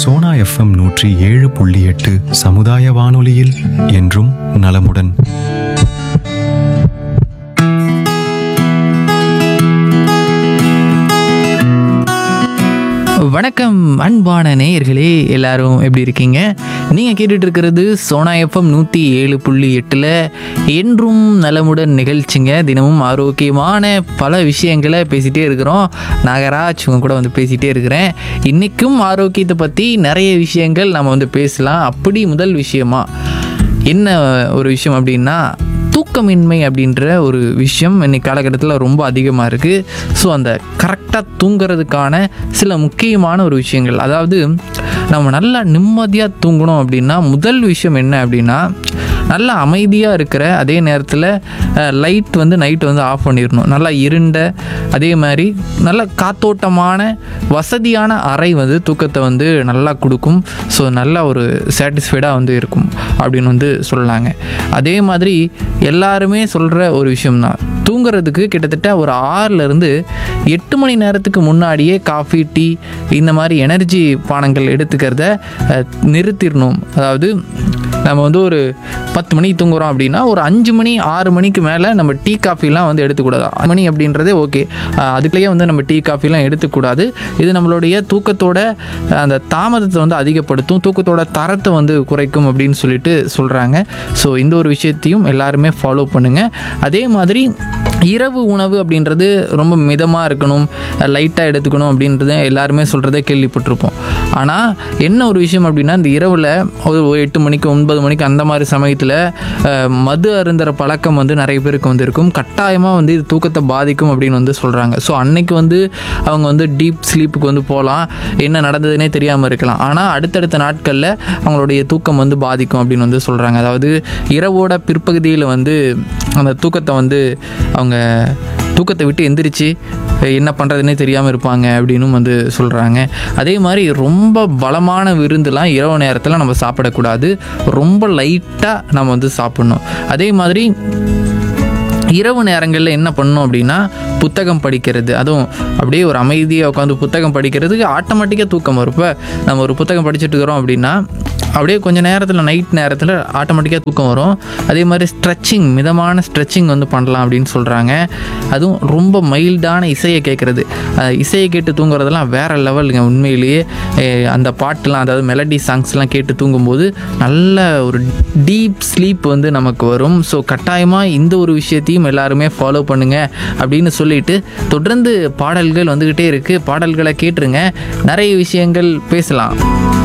Sona FM நூற்றி ஏழு புள்ளி எட்டு சமுதாய வானொலியில் என்றும் நலமுடன் வணக்கம் அன்பான நேயர்களே எல்லாரும் எப்படி இருக்கீங்க நீங்கள் கேட்டுட்டு இருக்கிறது சோனா எஃப்எம் நூற்றி ஏழு புள்ளி எட்டில் என்றும் நலமுடன் நிகழ்ச்சிங்க தினமும் ஆரோக்கியமான பல விஷயங்களை பேசிகிட்டே இருக்கிறோம் நாகராஜ் உங்க கூட வந்து பேசிகிட்டே இருக்கிறேன் இன்றைக்கும் ஆரோக்கியத்தை பற்றி நிறைய விஷயங்கள் நம்ம வந்து பேசலாம் அப்படி முதல் விஷயமா என்ன ஒரு விஷயம் அப்படின்னா தூக்கமின்மை அப்படின்ற ஒரு விஷயம் இன்னைக்கு காலகட்டத்தில் ரொம்ப அதிகமாக இருக்குது ஸோ அந்த கரெக்டாக தூங்குறதுக்கான சில முக்கியமான ஒரு விஷயங்கள் அதாவது நம்ம நல்லா நிம்மதியாக தூங்கணும் அப்படின்னா முதல் விஷயம் என்ன அப்படின்னா நல்லா அமைதியாக இருக்கிற அதே நேரத்தில் லைட் வந்து நைட் வந்து ஆஃப் பண்ணிடணும் நல்லா இருண்ட அதே மாதிரி நல்ல காத்தோட்டமான வசதியான அறை வந்து தூக்கத்தை வந்து நல்லா கொடுக்கும் ஸோ நல்ல ஒரு சாட்டிஸ்ஃபைடாக வந்து இருக்கும் அப்படின்னு வந்து சொல்லலாங்க அதே மாதிரி எல்லாருமே சொல்கிற ஒரு விஷயம்தான் தூங்குறதுக்கு கிட்டத்தட்ட ஒரு ஆறுலேருந்து எட்டு மணி நேரத்துக்கு முன்னாடியே காஃபி டீ இந்த மாதிரி எனர்ஜி பானங்கள் எடுத்துக்கிறத அஹ், நிறுத்திடணும் அதாவது நம்ம வந்து ஒரு பத்து மணிக்கு தூங்குறோம் அப்படின்னா ஒரு அஞ்சு மணி ஆறு மணிக்கு மேலே நம்ம டீ காஃபிலாம் வந்து எடுத்துக்கூடாது ஆறு மணி அப்படின்றதே ஓகே அதுக்குள்ளேயே வந்து நம்ம டீ காஃபிலாம் எடுத்துக்கூடாது இது நம்மளுடைய தூக்கத்தோட அஹ், அந்த தாமதத்தை வந்து அதிகப்படுத்தும் தூக்கத்தோட தரத்தை வந்து குறைக்கும் அப்படின்னு சொல்லிட்டு சொல்கிறாங்க ஸோ இந்த ஒரு விஷயத்தையும் எல்லாருமே ஃபாலோ பண்ணுங்கள் அதே மாதிரி இரவு உணவு அப்படின்றது ரொம்ப மிதமாக இருக்கணும் லைட்டாக எடுத்துக்கணும் அப்படின்றத எல்லாருமே சொல்கிறத கேள்விப்பட்டிருப்போம் ஆனால் என்ன ஒரு விஷயம் அப்படின்னா இந்த இரவில் ஒரு ஒரு எட்டு மணிக்கு ஒன்பது மணிக்கு அந்த மாதிரி சமயத்தில் அஹ், மது அருந்துற பழக்கம் வந்து நிறைய பேருக்கு வந்து இருக்கும் கட்டாயமாக வந்து இது தூக்கத்தை பாதிக்கும் அப்படின்னு வந்து சொல்கிறாங்க ஸோ அன்னைக்கு வந்து அவங்க வந்து டீப் ஸ்லீப்புக்கு வந்து போகலாம் என்ன நடந்ததுனே தெரியாமல் இருக்கலாம் ஆனால் அடுத்தடுத்த நாட்களில் அவங்களுடைய தூக்கம் வந்து பாதிக்கும் அப்படின்னு வந்து சொல்கிறாங்க அதாவது இரவோட பிற்பகுதியில் வந்து அந்த தூக்கத்தை வந்து அவங்க தூக்கத்தை விட்டு எந்திரிச்சு என்ன பண்ணுறதுனே தெரியாமல் இருப்பாங்க அப்படின்னும் வந்து சொல்கிறாங்க அதே மாதிரி ரொம்ப பலமான விருந்துலாம் இரவு நேரத்தில் நம்ம சாப்பிடக்கூடாது ரொம்ப லைட்டாக நம்ம வந்து சாப்பிடணும் அதே மாதிரி இரவு நேரங்களில் என்ன பண்ணணும் அப்படின்னா புத்தகம் படிக்கிறது அதுவும் அப்படியே ஒரு அமைதியாக உட்காந்து புத்தகம் படிக்கிறதுக்கு ஆட்டோமேட்டிக்காக தூக்கம் வரும் இப்போ நம்ம ஒரு புத்தகம் படிச்சுட்டு இருக்கிறோம் அப்படின்னா அப்படியே கொஞ்ச நேரத்தில் நைட் நேரத்தில் ஆட்டோமேட்டிக்காக தூக்கம் வரும் அதே மாதிரி ஸ்ட்ரெச்சிங் மிதமான ஸ்ட்ரெச்சிங் வந்து பண்ணலாம் அப்படின்னு சொல்கிறாங்க அதுவும் ரொம்ப மைல்டான இசையை கேட்குறது இசையை கேட்டு தூங்குறதெல்லாம் வேற லெவலுங்க உண்மையிலேயே அஹ் அந்த பாட்டுலாம் அதாவது மெலடி சாங்ஸ்லாம் கேட்டு தூங்கும்போது நல்ல ஒரு டீப் ஸ்லீப் வந்து நமக்கு வரும் ஸோ கட்டாயமாக இந்த ஒரு விஷயத்தையும் எல்லாருமே ஃபாலோ பண்ணுங்க அப்படின்னு சொல்லிட்டு தொடர்ந்து பாடல்கள் வந்துக்கிட்டே இருக்குது பாடல்களை கேட்டுருங்க நிறைய விஷயங்கள் பேசலாம்